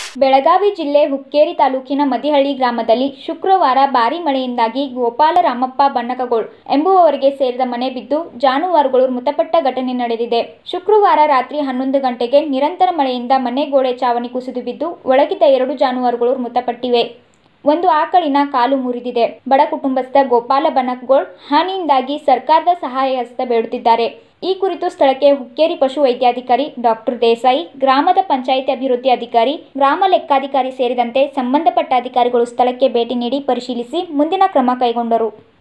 ಬೆಳಗಾವಿ ಜಿಲ್ಲೆ ಹುಕ್ಕೇರಿ ತಾಲೂಕಿನ ಮದಿಹಳ್ಳಿ ಗ್ರಾಮದಲ್ಲಿ ಶುಕ್ರವಾರ ಭಾರೀ ಮಳೆಯಿಂದಾಗಿ ಗೋಪಾಲ ರಾಮಪ್ಪ ಬಣ್ಣಕಗೋಳ್ ಎಂಬುವವರಿಗೆ ಸೇರಿದ ಮನೆ ಬಿದ್ದು ಜಾನುವಾರುಗಳು ಮೃತಪಟ್ಟ ಘಟನೆ ನಡೆದಿದೆ ಶುಕ್ರವಾರ ರಾತ್ರಿ ಹನ್ನೊಂದು ಗಂಟೆಗೆ ನಿರಂತರ ಮಳೆಯಿಂದ ಮನೆ ಗೋಡೆ ಚಾವಣಿ ಕುಸಿದು ಬಿದ್ದು ಒಳಗಿದ್ದ ಎರಡು ಜಾನುವಾರುಗಳು ಮೃತಪಟ್ಟಿವೆ ಒಂದು ಆಕಳಿನ ಕಾಲು ಮುರಿದಿದೆ ಬಡ ಕುಟುಂಬಸ್ಥ ಗೋಪಾಲ ಬಣಕ್ಗೋಳ್ ಹಾನಿಯಿಂದಾಗಿ ಸರ್ಕಾರದ ಸಹಾಯ ಹಸ್ತ ಬೇಡುತ್ತಿದ್ದಾರೆ ಈ ಕುರಿತು ಸ್ಥಳಕ್ಕೆ ಹುಕ್ಕೇರಿ ಪಶು ವೈದ್ಯಾಧಿಕಾರಿ ಡಾಕ್ಟರ್ ದೇಸಾಯಿ ಗ್ರಾಮದ ಪಂಚಾಯಿತಿ ಅಭಿವೃದ್ಧಿ ಅಧಿಕಾರಿ ಗ್ರಾಮ ಲೆಕ್ಕಾಧಿಕಾರಿ ಸೇರಿದಂತೆ ಸಂಬಂಧಪಟ್ಟ ಅಧಿಕಾರಿಗಳು ಸ್ಥಳಕ್ಕೆ ಭೇಟಿ ನೀಡಿ ಪರಿಶೀಲಿಸಿ ಮುಂದಿನ ಕ್ರಮ ಕೈಗೊಂಡರು